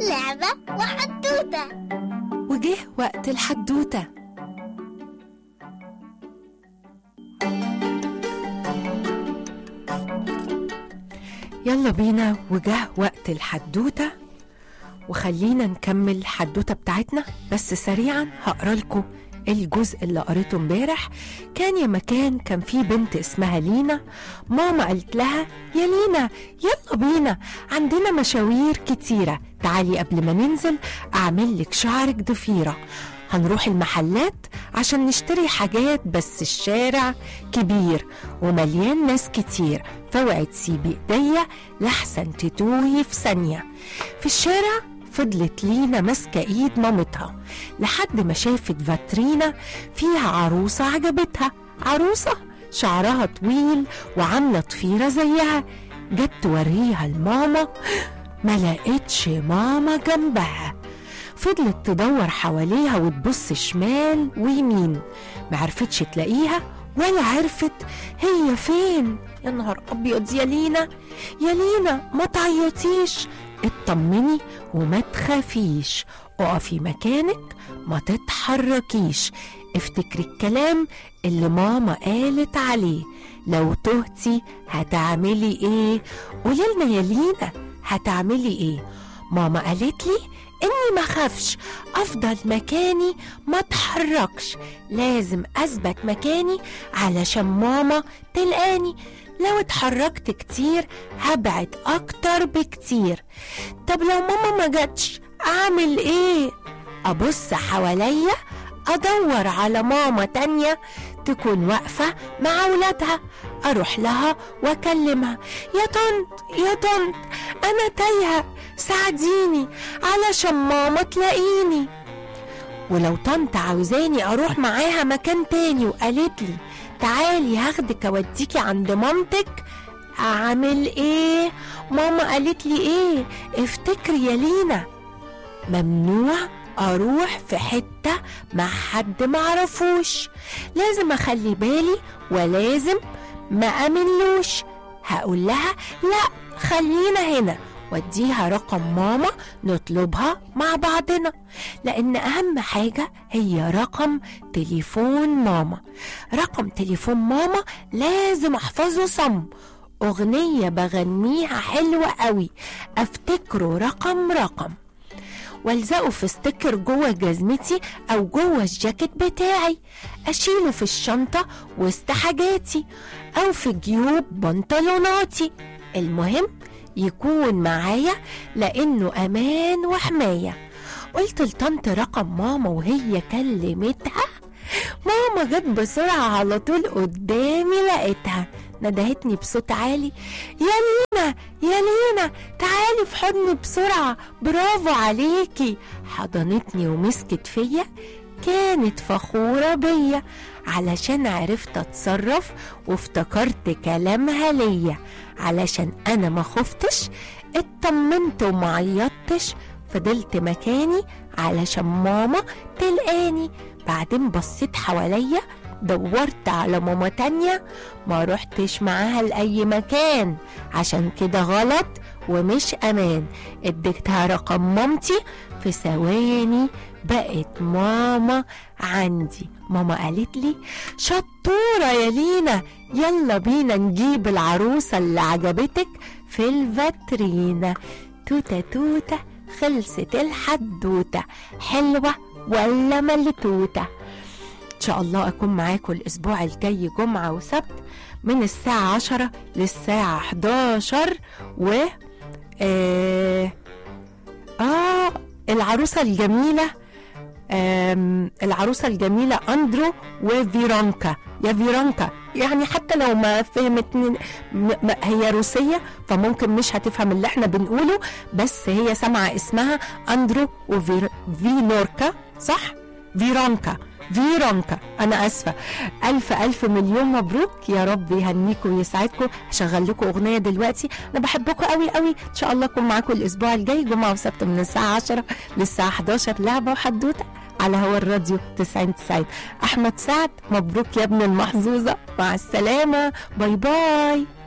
اللعبة وحدوتة وجه وقت الحدوتة يلا بينا وجه وقت الحدوتة وخلينا نكمل الحدوتة بتاعتنا بس سريعا هقرا لكم الجزء اللي قريته امبارح كان يا مكان كان في بنت اسمها لينا ماما قالت لها يا لينا يلا بينا عندنا مشاوير كتيرة تعالي قبل ما ننزل أعمل لك شعرك ضفيرة هنروح المحلات عشان نشتري حاجات بس الشارع كبير ومليان ناس كتير فاوعي تسيبي ايديا لحسن تتوهي في ثانية في الشارع فضلت لينا ماسكة ايد مامتها لحد ما شافت فاترينا فيها عروسة عجبتها عروسة شعرها طويل وعاملة ضفيرة زيها جت توريها لماما ما لقيتش ماما جنبها فضلت تدور حواليها وتبص شمال ويمين معرفتش تلاقيها ولا عرفت هي فين يا نهار ابيض يا لينا يا لينا ما تعيطيش اطمني وما تخافيش اقفي مكانك ما تتحركيش افتكري الكلام اللي ماما قالت عليه لو تهتي هتعملي ايه قولي لنا يا لينا هتعملي ايه ماما قالت لي اني ما خافش افضل مكاني ما اتحركش لازم اثبت مكاني علشان ماما تلقاني لو اتحركت كتير هبعد اكتر بكتير طب لو ماما ما جاتش اعمل ايه ابص حواليا ادور على ماما تانية تكون واقفة مع ولادها اروح لها واكلمها يا طنط يا طنط انا تايهة ساعديني علشان ماما تلاقيني ولو طنط عاوزاني اروح معاها مكان تاني وقالت لي تعالي هاخدك اوديكي عند مامتك اعمل ايه ماما قالت لي ايه افتكري يا لينا ممنوع اروح في حتة مع حد معرفوش لازم اخلي بالي ولازم ما امنلوش هقول لها لا خلينا هنا وديها رقم ماما نطلبها مع بعضنا لان اهم حاجة هي رقم تليفون ماما رقم تليفون ماما لازم احفظه صم اغنية بغنيها حلوة قوي افتكره رقم رقم والزقه في ستيكر جوه جزمتي او جوه الجاكيت بتاعي اشيله في الشنطة وسط حاجاتي او في جيوب بنطلوناتي المهم يكون معايا لانه امان وحماية قلت لطنط رقم ماما وهي كلمتها ماما جت بسرعة على طول قدامي لقيتها ندهتني بصوت عالي يا لينا يا لينا تعالي في حضني بسرعة برافو عليكي حضنتني ومسكت فيا كانت فخورة بيا علشان عرفت اتصرف وافتكرت كلامها ليا علشان انا ما خفتش اطمنت وما عيطتش فضلت مكاني علشان ماما تلقاني بعدين بصيت حواليا دورت على ماما تانية ما رحتش معاها لأي مكان عشان كده غلط ومش أمان اديتها رقم مامتي في ثواني بقت ماما عندي ماما قالت لي شطورة يا لينا يلا بينا نجيب العروسة اللي عجبتك في الفاترينا توتة توتة خلصت الحدوتة حلوة ولا ملتوتة إن شاء الله أكون معاكم الأسبوع الجاي جمعة وسبت من الساعة عشرة للساعة 11 و آه, آه العروسة الجميلة آم العروسة الجميلة أندرو وفيرونكا يا فيرونكا يعني حتى لو ما فهمت هي روسية فممكن مش هتفهم اللي احنا بنقوله بس هي سامعة اسمها أندرو وفينوركا صح؟ فيرونكا فيرونكا انا اسفه الف الف مليون مبروك يا رب يهنيكم ويسعدكم هشغل لكم اغنيه دلوقتي انا بحبكم قوي قوي ان شاء الله اكون معاكم الاسبوع الجاي جمعه وسبت من الساعه 10 للساعه 11 لعبه وحدوته على هوا الراديو 90 90 احمد سعد مبروك يا ابن المحظوظه مع السلامه باي باي